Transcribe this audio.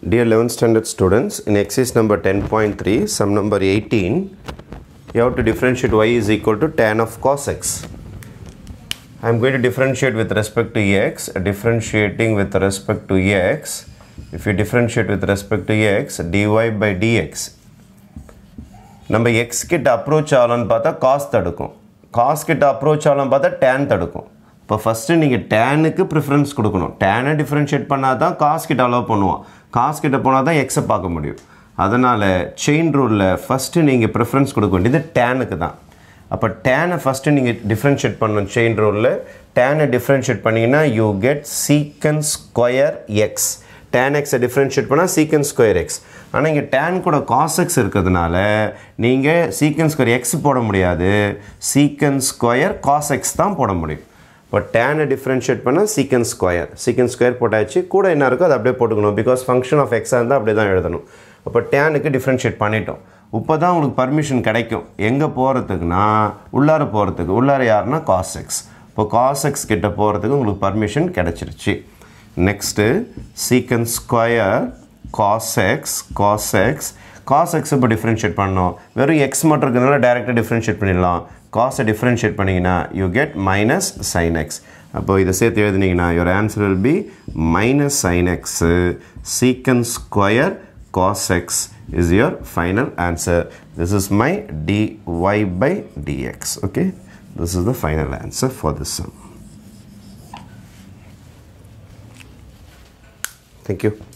Dear 11th standard students, in exercise number 10.3, sum number 18, you have to differentiate y is equal to tan of cos x. I am going to differentiate with respect to x, differentiating with respect to x. If you differentiate with respect to x, dy by dx. நம்ம X கிட்ட approach ஆகலான்னு பார்த்தா cos தடுக்கும் cos கிட்ட approach ஆகலாம் பார்த்தா tan தடுக்கும் இப்போ ஃபஸ்ட்டு நீங்கள் டேனுக்கு ப்ரிஃபரன்ஸ் கொடுக்கணும் டேனை டிஃப்ரென்ஷியேட் பண்ணால் தான் காஸ் கிட்ட அலோவ் பண்ணுவோம் காஸ் கிட்ட போனால் தான் எக்ஸை பார்க்க முடியும் அதனால் செயின் ரூலில் ஃபஸ்ட்டு நீங்கள் ப்ரிஃபரன்ஸ் கொடுக்க வேண்டியது டேனுக்கு தான் அப்போ டேனை ஃபஸ்ட்டு நீங்கள் டிஃப்ரென்ஷியேட் பண்ணணும் செயின் ரூலில் டேனை டிஃப்ரென்ஷியேட் பண்ணிங்கன்னா you get secant square X tan எக்ஸை டிஃப்ரென்ஷியேட் பண்ணால் சீக்கன் ஸ்கொயர் எக்ஸ் ஆனால் இங்கே டேன் கூட காஸ் எக்ஸ் இருக்கிறதுனால நீங்கள் சீக்கன் ஸ்கொயர் எக்ஸ் போட முடியாது சீக்கன் ஸ்கொயர் காஸ் எக்ஸ் தான் போட முடியும் இப்போ டேனை டிஃப்ரென்ஷியேட் பண்ணால் சீக்கன் ஸ்கொயர் சீக்கன் ஸ்கொயர் போட்டாச்சு கூட என்ன இருக்கோ அதை அப்படியே போட்டுக்கணும் பிகாஸ் ஃபங்க்ஷன் ஆஃப் எக்ஸாக இருந்தால் அப்படியே தான் எழுதணும் அப்போ டேனுக்கு டிஃப்ரென்ஷியேட் பண்ணிட்டோம் இப்போ தான் உங்களுக்கு பர்மிஷன் கிடைக்கும் எங்கே போகிறதுக்குன்னா உள்ளார போகிறதுக்கு உள்ளார யாருன்னா காஸ் எக்ஸ் இப்போ காஸ் எக்ஸ் கிட்ட போகிறதுக்கு உங்களுக்கு பர்மிஷன் கிடச்சிருச்சு next secant square cos X cos X cos X இப்போ டிஃப்ரென்ஷியேட் பண்ணோம் வெறும் எக்ஸ் மட்டும் இருக்கிறதுனால டேரெக்டாக டிஃப்ரென்ஷியேட் பண்ணிடலாம் காசை டிஃப்ரென்ஷியேட் பண்ணிங்கன்னா you get minus sine X அப்போ இதை சேர்த்து எழுதுனீங்கன்னா your answer will be minus sine X secant square cos X is your final answer this is my dy by dx okay this is the final answer for this sum thank you